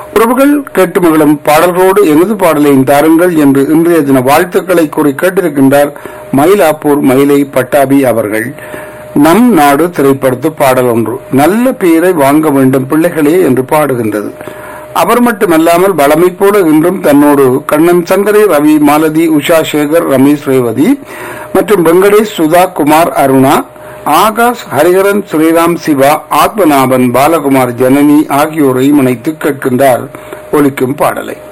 உறவுகள் கேட்டு மகளும் பாடல்களோடு எனது பாடலையும் தாருங்கள் என்று இன்றைய தின வாழ்த்துக்களை கூறி கேட்டிருக்கின்றார் மயிலாப்பூர் மயிலை பட்டாபி அவர்கள் நம் நாடு திரைப்படத்து பாடல் ஒன்று நல்ல பெயரை வாங்க வேண்டும் பிள்ளைகளே என்று பாடுகின்றது அவர் மட்டுமல்லாமல் வளமை போல இன்றும் தன்னோடு கண்ணன் சங்கரை ரவி மாலதி உஷா சேகர் ரமேஷ் ரேவதி மற்றும் வெங்கடேஷ் சுதா குமார் அருணா ஆகாஷ் ஹரிஹரன் ஸ்ரீராம் சிவா ஆத்மநாபன் பாலகுமார் ஜனனி ஆகியோரை இணைத்து கேட்கின்றார் ஒலிக்கும் பாடலை